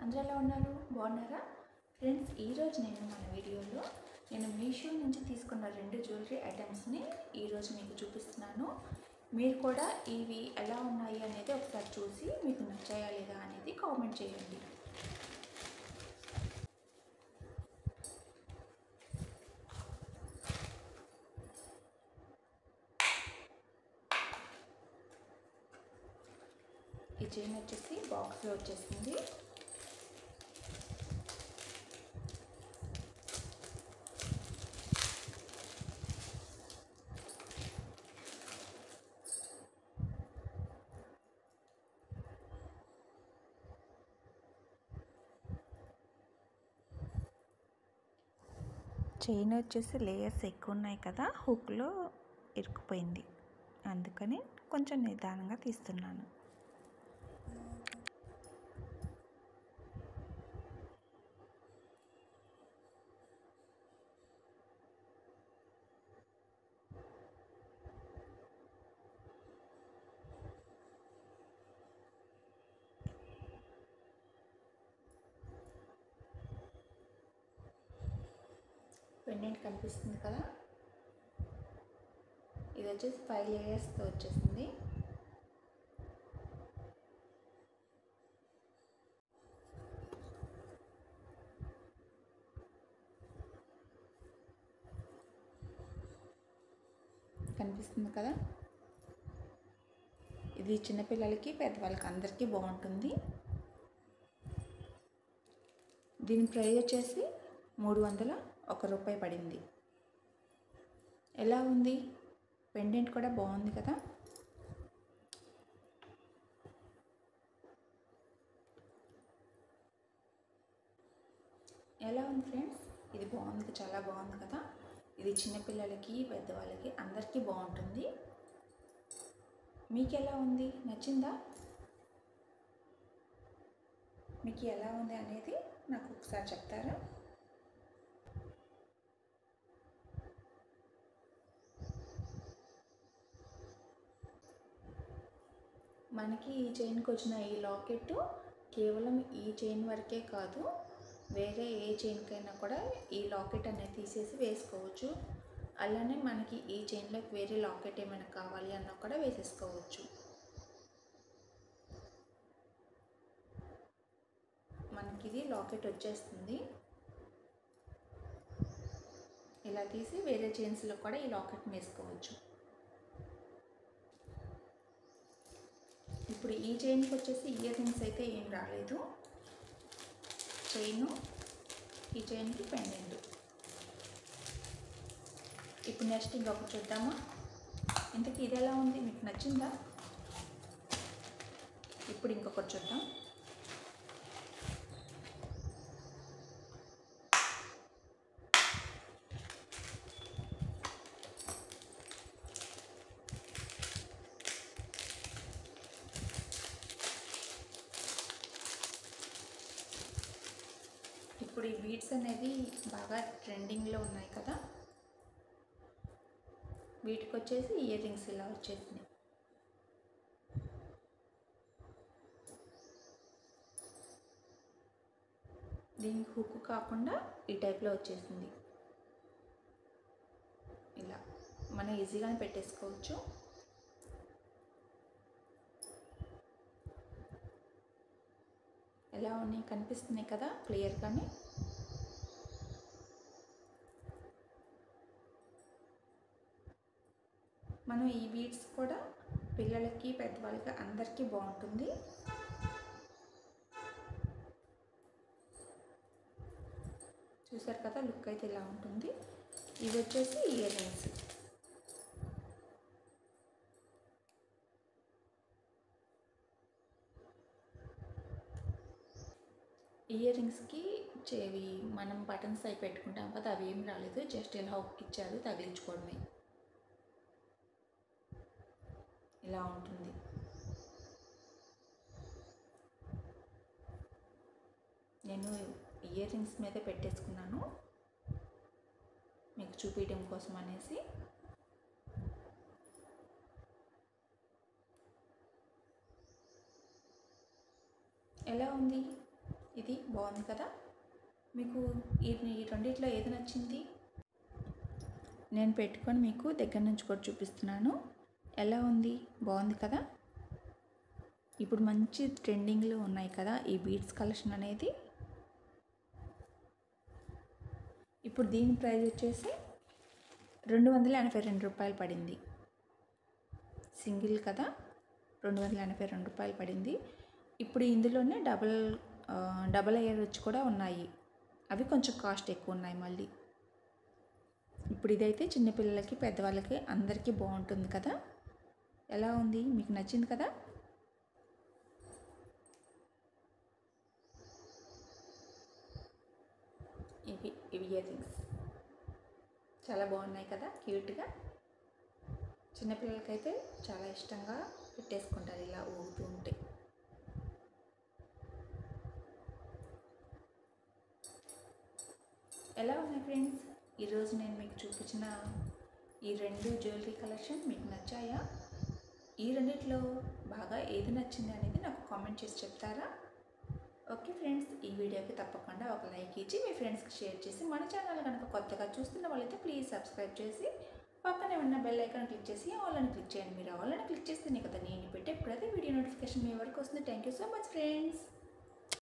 అందరూ ఎలా ఉన్నారు బాగున్నారా ఫ్రెండ్స్ ఈరోజు నేను మన వీడియోలో నేను మీషో నుంచి తీసుకున్న రెండు జ్యువెలరీ ఐటమ్స్ని ఈరోజు మీకు చూపిస్తున్నాను మీరు కూడా ఇవి ఎలా ఉన్నాయి అనేది ఒకసారి చూసి మీకు నచ్చాయా లేదా అనేది కామెంట్ చేయండి ఈ చైన్ వచ్చేసి బాక్స్లో వచ్చేసింది చైన్ వచ్చేసి లేయర్స్ ఎక్కువ ఉన్నాయి కదా హుక్లో ఇరుక్కుపోయింది అందుకని కొంచెం నిదానంగా తీస్తున్నాను పెండెంట్ కనిపిస్తుంది కదా ఇది వచ్చేసి ఫైవ్ లేయర్స్తో వచ్చేసింది కనిపిస్తుంది కదా ఇది చిన్నపిల్లలకి పెద్దవాళ్ళకి అందరికీ బాగుంటుంది దీని ప్రైస్ వచ్చేసి మూడు వందల ఒక రూపాయి పడింది ఎలా ఉంది పెండెంట్ కూడా బాగుంది కదా ఎలా ఉంది ఫ్రెండ్స్ ఇది బాగుంది చాలా బాగుంది కదా ఇది చిన్నపిల్లలకి పెద్దవాళ్ళకి అందరికీ బాగుంటుంది మీకు ఎలా ఉంది నచ్చిందా మీకు ఎలా ఉంది అనేది నాకు ఒకసారి చెప్తారా మనకి ఈ చైన్కి వచ్చిన ఈ లాకెట్ కేవలం ఈ చైన్ వరకే కాదు వేరే ఏ చైన్కైనా కూడా ఈ లాకెట్ అనేది తీసేసి వేసుకోవచ్చు అలానే మనకి ఈ చైన్లోకి వేరే లాకెట్ ఏమైనా కావాలి అన్నా కూడా వేసేసుకోవచ్చు మనకి ఇది లాకెట్ వచ్చేస్తుంది ఇలా తీసి వేరే చైన్స్లో కూడా ఈ లాకెట్ వేసుకోవచ్చు ఇప్పుడు ఈ చైన్కి వచ్చేసి ఇయర్ రింగ్స్ అయితే ఏం రాలేదు చైను ఈ చైన్కి పెండెంట్ ఇప్పుడు నెక్స్ట్ ఇంకొకటి చూద్దామా ఇంతకీ ఇది ఎలా ఉంది మీకు నచ్చిందా ఇప్పుడు ఇంకొకటి చూద్దాం ఇప్పుడు ఈ బీడ్స్ అనేది బాగా ట్రెండింగ్లో ఉన్నాయి కదా వీటికి వచ్చేసి ఇయర్ రింగ్స్ ఇలా వచ్చేసినాయి దీనికి హుక్ కాకుండా ఈ టైప్లో వచ్చేసింది ఇలా మనం ఈజీగానే పెట్టేసుకోవచ్చు ఎలా ఉన్నాయి కనిపిస్తున్నాయి కదా క్లియర్గానే మనం ఈ బీడ్స్ కూడా పిల్లలకి పెద్దవాళ్ళకి అందరికీ బాగుంటుంది చూసారు కదా లుక్ అయితే ఇలా ఉంటుంది ఇవి వచ్చేసి ఇయర్ రింగ్స్ ఇయర్ రింగ్స్కి చేవి మనం బటన్స్ అవి పెట్టుకుంటాం కదా అవి ఏం రాలేదు జస్ట్ ఇలా ఇచ్చారు తగిలించుకోవడమే ఇలా ఉంటుంది నేను ఇయర్ రింగ్స్ మీద పెట్టేసుకున్నాను మీకు చూపించడం కోసం అనేసి ఎలా ఉంది ఇది బాగుంది కదా మీకు ఈ ఈ రెండిట్లో ఏది నచ్చింది నేను పెట్టుకొని మీకు దగ్గర నుంచి కూడా చూపిస్తున్నాను ఎలా ఉంది బాగుంది కదా ఇప్పుడు మంచి ట్రెండింగ్లో ఉన్నాయి కదా ఈ బీడ్స్ కలెక్షన్ అనేది ఇప్పుడు దీని ప్రైస్ వచ్చేసి రెండు వందల ఎనభై రెండు రూపాయలు పడింది సింగిల్ కదా రెండు వందల ఎనభై రెండు రూపాయలు పడింది ఇప్పుడు ఇందులోనే డబల్ ఆ, డబల్ అయ్యర్ వచ్చి కూడా ఉన్నాయి అవి కొంచెం కాస్ట్ ఎక్కువ ఉన్నాయి మళ్ళీ ఇప్పుడు ఇదైతే చిన్నపిల్లలకి పెద్దవాళ్ళకి అందరికీ బాగుంటుంది కదా ఎలా ఉంది మీకు నచ్చింది కదా ఇవి ఇవి ఇయర్ రింగ్స్ చాలా బాగున్నాయి కదా క్యూట్గా చిన్నపిల్లలకైతే చాలా ఇష్టంగా పెట్టేసుకుంటారు ఇలా ఊగుతూ ఉంటే ఎలా ఉన్నాయి ఫ్రెండ్స్ ఈరోజు నేను మీకు చూపించిన ఈ రెండు జ్యువెలరీ కలెక్షన్ మీకు నచ్చాయా ఈ రెండిట్లో బాగా ఏది నచ్చింది అనేది నాకు కామెంట్ చేసి చెప్తారా ఓకే ఫ్రెండ్స్ ఈ వీడియోకి తప్పకుండా ఒక లైక్ ఇచ్చి మీ ఫ్రెండ్స్కి షేర్ చేసి మన ఛానల్ కనుక కొత్తగా చూస్తున్న వాళ్ళైతే ప్లీజ్ సబ్స్క్రైబ్ చేసి పక్కనే ఉన్న బెల్ ఐకాన్ క్లిక్ చేసి ఆల్ అని క్లిక్ చేయండి మీరు ఆల్ అని క్లిక్ చేస్తేనే కదా నేను పెట్టే ప్రతి వీడియో నోటిఫికేషన్ మీ వరకు వస్తుంది thank you so much friends